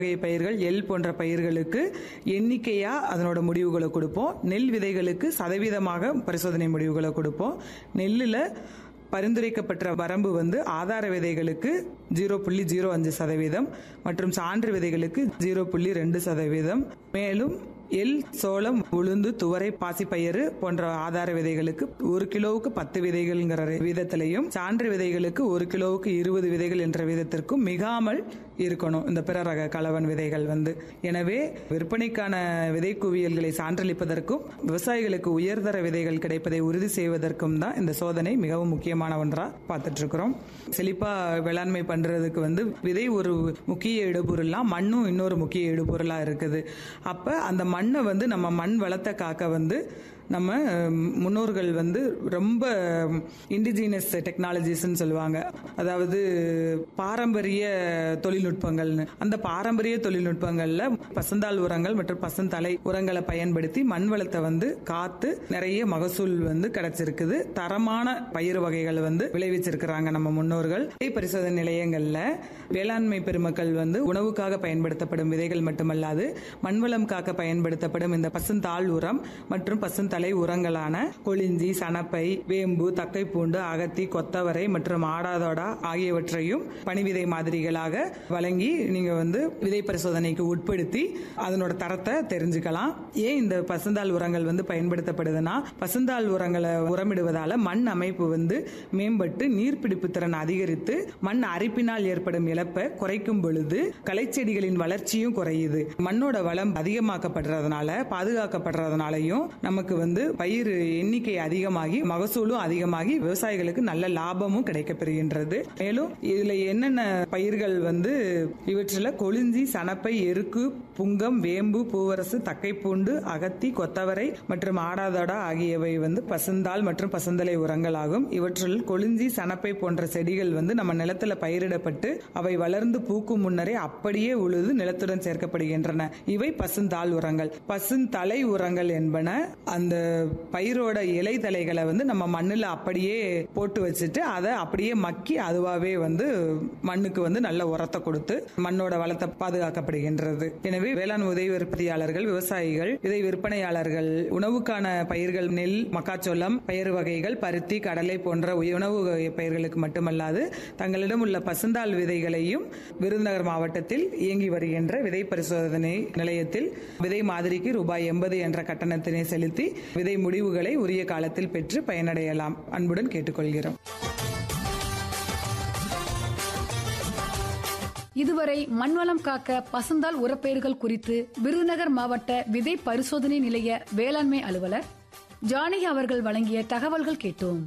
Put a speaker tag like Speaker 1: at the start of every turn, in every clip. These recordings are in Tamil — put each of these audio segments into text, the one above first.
Speaker 1: வகை பயிர்கள் எள் போன்ற பயிர்களுக்கு எண்ணிக்கையா அதனோட முடிவுகளை கொடுப்போம் நெல் விதைகளுக்கு சதவீதமாக பரிசோதனை முடிவுகளை கொடுப்போம் நெல்லில் பரிந்துரைக்கப்பட்ட வரம்பு வந்து ஆதார விதைகளுக்கு ஜீரோ புள்ளி ஜீரோ அஞ்சு சதவீதம் மற்றும் சான்று விதைகளுக்கு ஜீரோ புள்ளி ரெண்டு சதவீதம் மேலும் எள் சோளம் உளுந்து துவரை பாசிப்பயிறு போன்ற ஆதார விதைகளுக்கு ஒரு கிலோவுக்கு பத்து விதைகள்ங்கிற விதத்திலையும் சான்று விதைகளுக்கு ஒரு கிலோவுக்கு இருபது விதைகள் என்ற விதத்திற்கும் மிகாமல் இருக்கணும் இந்த பிற ரக கலவன் விதைகள் வந்து எனவே விற்பனைக்கான விதை குவியல்களை சான்றளிப்பதற்கும் விவசாயிகளுக்கு உயர்தர விதைகள் கிடைப்பதை உறுதி செய்வதற்கும் தான் இந்த சோதனை மிகவும் முக்கியமான ஒன்றா பார்த்துட்டு இருக்கிறோம் செழிப்பா வேளாண்மை பண்றதுக்கு வந்து விதை ஒரு முக்கிய இடுபொருள்னா மண்ணும் இன்னொரு முக்கிய இடுபொருளா இருக்குது அப்ப அந்த மண்ணை வந்து நம்ம மண் வளத்தை காக்க வந்து நம்ம அஹ், முன்னோர்கள் வந்து ரொம்ப இண்டிஜினஸ் டெக்னாலஜிஸ்ன்னு சொல்லுவாங்க அதாவது பாரம்பரிய தொழில்நுட்பங்கள்னு அந்த பாரம்பரிய தொழில்நுட்பங்கள்ல பசந்தாள் உரங்கள் மற்றும் பசந்தலை உரங்களை பயன்படுத்தி மண் வளத்தை வந்து காத்து நிறைய மகசூல் வந்து கிடைச்சிருக்குது தரமான பயிர் வகைகள் வந்து விளைவிச்சிருக்கிறாங்க நம்ம முன்னோர்கள் விதை பரிசோதனை நிலையங்கள்ல வேளாண்மை பெருமக்கள் வந்து உணவுக்காக பயன்படுத்தப்படும் விதைகள் மட்டுமல்லாது மண்வளம் காக்க பயன்படுத்தப்படும் இந்த பசுந்தாள் உரம் மற்றும் பசுந்தலை உரங்களான கொளிஞ்சி சணப்பை வேம்பு தக்கைப்பூண்டு அகத்தி கொத்தவரை மற்றும் ஆடாதோடா ஆகியவற்றையும் பணிவிதை மாதிரிகளாக வழங்கி நீங்க வந்து விதை பரிசோதனைக்கு உட்படுத்தி அதனோட தரத்தை தெரிஞ்சுக்கலாம் ஏன் இந்த பசுந்தாள் உரங்கள் வந்து பயன்படுத்தப்படுதுன்னா பசுந்தாள் உரங்களை உரமிடுவதால மண் அமைப்பு வந்து மேம்பட்டு நீர்பிடிப்பு திறன் அதிகரித்து மண் அரிப்பினால் ஏற்படும் இழப்பை குறைக்கும் பொழுது களைச்செடிகளின் வளர்ச்சியும் குறையுது மண்ணோட வளம் அதிகமாக்கப்படுறதுனால பாதுகாக்கப்படுறதுனாலையும் நமக்கு வந்து பயிர் எண்ணிக்கை அதிகமாகி மகசூலும் அதிகமாகி விவசாயிகளுக்கு நல்ல லாபமும் கிடைக்கப்பெறுகின்றது மேலும் இதுல என்னென்ன பயிர்கள் வந்து இவற்றில் கொளிஞ்சி சணப்பை எருக்கு புங்கம் வேம்பு பூவரசு தக்கைப்பூண்டு அகத்தி கொத்தவரை மற்றும் ஆடாதோடா ஆகியவை வந்து பசுந்தாள் மற்றும் பசுந்தலை உரங்கள் ஆகும் இவற்றில் கொளிஞ்சி சணப்பை போன்ற செடிகள் வந்து நம்ம நிலத்துல பயிரிடப்பட்டு அவை வளர்ந்து பூக்கும் முன்னரே அப்படியே உழுது நிலத்துடன் சேர்க்கப்படுகின்றன இவை பசுந்தாள் உரங்கள் பசுந்தலை உரங்கள் என்பன அந்த பயிரோட இலை தலைகளை வந்து நம்ம மண்ணுல அப்படியே போட்டு வச்சுட்டு அதை அப்படியே மக்கி அதுவாவே வந்து மண்ணுக்கு வந்து நல்ல உரத்தை கொடுத்து மண்ணோட வளத்தை பாதுகாக்கப்படுகின்றது எனவே வேளாண் உதவி உற்பத்தியாளர்கள் விவசாயிகள் விதை விற்பனையாளர்கள் உணவுக்கான பயிர்கள் நெல் மக்காச்சோளம் பயிர் வகைகள் பருத்தி கடலை போன்ற உணவு வகை பயிர்களுக்கு மட்டுமல்லாது தங்களிடம் உள்ள பசுந்தாள் விதைகளையும் விருதுநகர் மாவட்டத்தில் இயங்கி வருகின்ற விதை பரிசோதனை நிலையத்தில் விதை மாதிரிக்கு ரூபாய் எண்பது என்ற கட்டணத்தினை செலுத்தி விதை முடிவுகளை உரிய காலத்தில் பெற்று பயனடையலாம் அன்புடன் கேட்டுக்கொள்கிறோம்
Speaker 2: இதுவரை மண்வளம் காக்க பசுந்தாள் உரப்பெயர்கள் குறித்து விருதுநகர் மாவட்ட விதை பரிசோதனை நிலைய வேளாண்மை அலுவலர் ஜானகி அவர்கள் வழங்கிய தகவல்கள் கேட்டோம்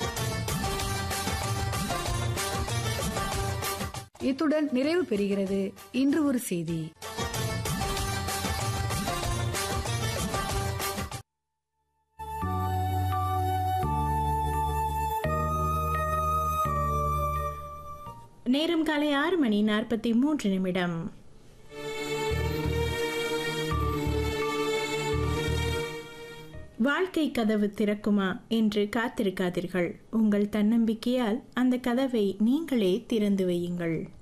Speaker 2: இத்துடன் நிறைவு பெறுகிறது இன்று ஒரு செய்தி
Speaker 3: நேரம் காலை ஆறு மணி நாற்பத்தி மூன்று நிமிடம் வாழ்க்கை கதவு திறக்குமா என்று காத்திருக்காதீர்கள் உங்கள் தன்னம்பிக்கையால் அந்த கதவை நீங்களே திறந்து வையுங்கள்